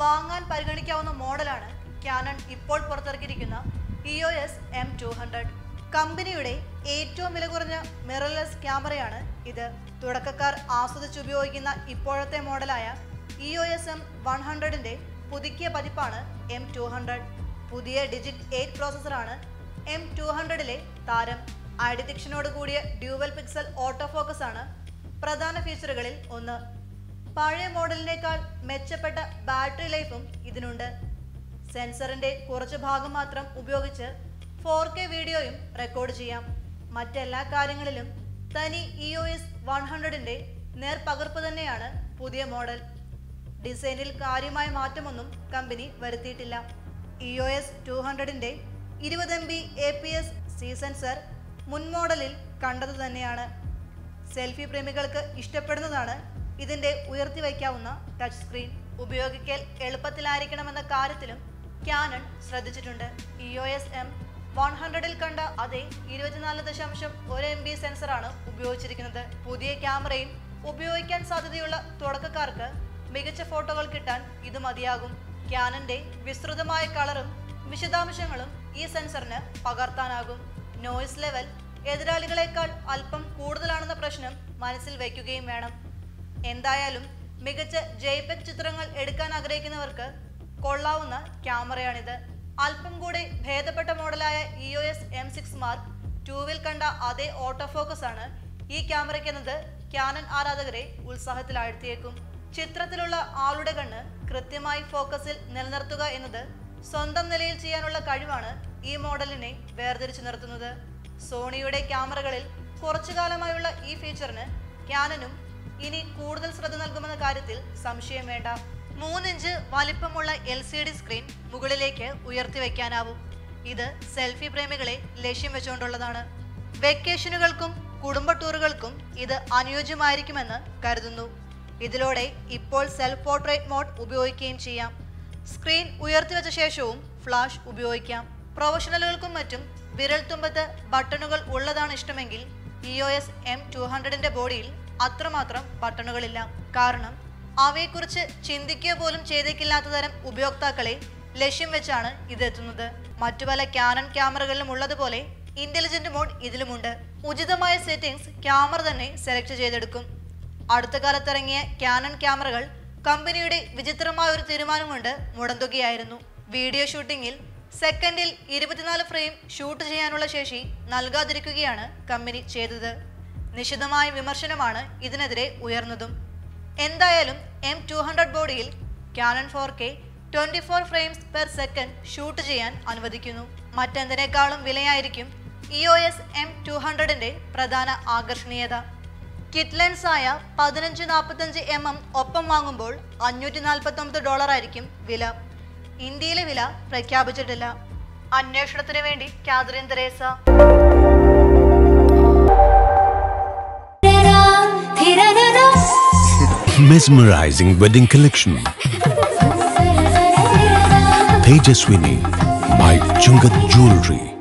വാങ്ങാൻ പരിഗണിക്കാവുന്ന മോഡലാണ് ക്യാനൺ ഇപ്പോൾ പുറത്തിറക്കിയിരിക്കുന്ന E O S M two hundred കമ്പനിയുടെ ഏറ്റവും വില കുറഞ്ഞ മിറർലെസ് ക്യാമറയാണ് ഇത് തുടക്കക്കാർ ആസ്വദിച്ചുപയോഗിക്കുന്ന ഇപ്പോഴത്തെ മോഡലായ E O S M one ഹൺഡ്രഡിന്റെ പുതുക്കിയ പതിപ്പാണ് എം ടു ഹൺഡ്രഡ് പുതിയ ഡിജിറ്റ് എയ്റ്റ് പ്രോസസ്സറാണ് എം ടു ഹൺഡ്രഡിലെ താരം ഐ ഡിറ്റക്ഷനോട് കൂടിയ ഡ്യൂവൽ പിക്സൽ ഓട്ടോ ഫോക്കസ് ആണ് പ്രധാന ഫീച്ചറുകളിൽ ഒന്ന് പഴയ മോഡലിനേക്കാൾ മെച്ചപ്പെട്ട ബാറ്ററി ലൈഫും ഇതിനുണ്ട് സെൻസറിന്റെ കുറച്ച് ഭാഗം മാത്രം ഉപയോഗിച്ച് ഫോർ കെ വീഡിയോയും റെക്കോർഡ് ചെയ്യാം മറ്റെല്ലാ കാര്യങ്ങളിലും തനി ഇ ഒ എസ് വൺ ഹൺഡ്രഡിന്റെ നേർപകർപ്പ് തന്നെയാണ് പുതിയ മോഡൽ ഡിസൈനിൽ കാര്യമായ മാറ്റമൊന്നും കമ്പനി വരുത്തിയിട്ടില്ല ഇ ഒ എസ് ടു ഹൺഡ്രഡിന്റെ ഇരുപത് M B A P S C sensor മുൻ മോഡലിൽ കണ്ടത് തന്നെയാണ് സെൽഫി പ്രേമികൾക്ക് ഇഷ്ടപ്പെടുന്നതാണ് ഇതിന്റെ ഉയർത്തി വയ്ക്കാവുന്ന ടച്ച് സ്ക്രീൻ ഉപയോഗിക്കൽ എളുപ്പത്തിലായിരിക്കണമെന്ന കാര്യത്തിലും ക്യാനൺ ശ്രദ്ധിച്ചിട്ടുണ്ട് E O S M one ഹൺഡ്രഡിൽ കണ്ട അതേ ഇരുപത്തിനാല് ദശാംശം ഒരു എം ബി സെൻസറാണ് ഉപയോഗിച്ചിരിക്കുന്നത് പുതിയ ക്യാമറയും ഉപയോഗിക്കാൻ സാധ്യതയുള്ള തുടക്കക്കാർക്ക് മികച്ച ഫോട്ടോകൾ കിട്ടാൻ ഇത് മതിയാകും ക്യാനന്റെ വിസ്തൃതമായ കളറും വിശദാംശങ്ങളും ഈ സെൻസറിന് പകർത്താനാകും നോയ്സ് ലെവൽ എതിരാളികളെക്കാൾ അല്പം കൂടുതലാണെന്ന പ്രശ്നം മനസ്സിൽ വയ്ക്കുകയും വേണം എന്തായാലും മികച്ച ജയ്പെക് ചിത്രങ്ങൾ എടുക്കാൻ ആഗ്രഹിക്കുന്നവർക്ക് കൊള്ളാവുന്ന ക്യാമറയാണിത് അല്പം കൂടി ഭേദപ്പെട്ട മോഡലായ E O S M six mark ടൂവിൽ കണ്ട അതേ ഓട്ടോ ഫോക്കസ് ആണ് ഈ ക്യാമറയ്ക്കെന്നത് ക്യാനൻ ആരാധകരെ ഉത്സാഹത്തിലാഴ്ത്തിയേക്കും ചിത്രത്തിലുള്ള ആളുടെ കണ്ണ് കൃത്യമായി ഫോക്കസിൽ നിലനിർത്തുക എന്നത് സ്വന്തം നിലയിൽ ചെയ്യാനുള്ള കഴിവാണ് ഈ മോഡലിനെ വേർതിരിച്ചു നിർത്തുന്നത് സോണിയുടെ ക്യാമറകളിൽ കുറച്ചു കാലമായുള്ള ഈ ഫീച്ചറിന് ക്യാനനും ഇനി കൂടുതൽ ശ്രദ്ധ നൽകുമെന്ന കാര്യത്തിൽ സംശയം വേണ്ട മൂന്നിഞ്ച് വലിപ്പമുള്ള എൽ സി ഡി സ്ക്രീൻ മുകളിലേക്ക് ഉയർത്തി വയ്ക്കാനാവും ഇത് സെൽഫി പ്രേമികളെ ലക്ഷ്യം വെച്ചുകൊണ്ടുള്ളതാണ് വെക്കേഷനുകൾക്കും കുടുംബ ടൂറുകൾക്കും ഇത് അനുയോജ്യമായിരിക്കുമെന്ന് കരുതുന്നു ഇതിലൂടെ ഇപ്പോൾ സെൽഫ് പോർട്രേറ്റ് മോഡ് ഉപയോഗിക്കുകയും ചെയ്യാം സ്ക്രീൻ ഉയർത്തിവെച്ച ശേഷവും ഫ്ലാഷ് ഉപയോഗിക്കാം പ്രൊഫഷണലുകൾക്കും മറ്റും വിരൽത്തുമ്പത്ത് ബട്ടണുകൾ ഉള്ളതാണ് ഇഷ്ടമെങ്കിൽ E O S M two ഹൺഡ്രഡിന്റെ ബോഡിയിൽ അത്രമാത്രം ബട്ടണുകളില്ല കാരണം അവയെക്കുറിച്ച് ചിന്തിക്കുക പോലും ചെയ്തേക്കില്ലാത്ത തരം ഉപയോക്താക്കളെ ലക്ഷ്യം വെച്ചാണ് ഇത് എത്തുന്നത് മറ്റു പല ക്യാനൺ ക്യാമറകളിലും ഉള്ളതുപോലെ ഇന്റലിജന്റ് മോഡ് ഇതിലുമുണ്ട് ഉചിതമായ സെറ്റിംഗ്സ് ക്യാമറ തന്നെ സെലക്ട് ചെയ്തെടുക്കും അടുത്ത കാലത്തിറങ്ങിയ ക്യാനൺ ക്യാമറകൾ കമ്പനിയുടെ വിചിത്രമായ ഒരു തീരുമാനം കൊണ്ട് മുടന്തുകയായിരുന്നു വീഡിയോ ഷൂട്ടിങ്ങിൽ സെക്കൻഡിൽ ഇരുപത്തിനാല് ഫ്രെയിം ഷൂട്ട് ചെയ്യാനുള്ള ശേഷി നൽകാതിരിക്കുകയാണ് കമ്പനി ചെയ്തത് നിശിതമായ വിമർശനമാണ് ഇതിനെതിരെ ഉയർന്നതും എന്തായാലും എം ടു ഹൺഡ്രഡ് ബോഡിയിൽ Canon four K twenty four frames per second shoot ചെയ്യാൻ അനുവദിക്കുന്നു മറ്റെന്തിനേക്കാളും വിലയായിരിക്കും E O S M two ഹൺഡ്രഡിന്റെ പ്രധാന ആകർഷണീയത കിറ്റ് ലെൻസ് ആയ പതിനഞ്ച് നാൽപ്പത്തഞ്ച് എം എം ഒപ്പം വാങ്ങുമ്പോൾ അഞ്ഞൂറ്റി നാൽപ്പത്തി ഒമ്പത് ഡോളർ ആയിരിക്കും വില ഇന്ത്യയിലെ വില പ്രഖ്യാപിച്ചിട്ടില്ല അന്വേഷണത്തിന് വേണ്ടി Catherine Theresa Mesmerizing wedding collection. Tejaswini by Chungat Jewelry.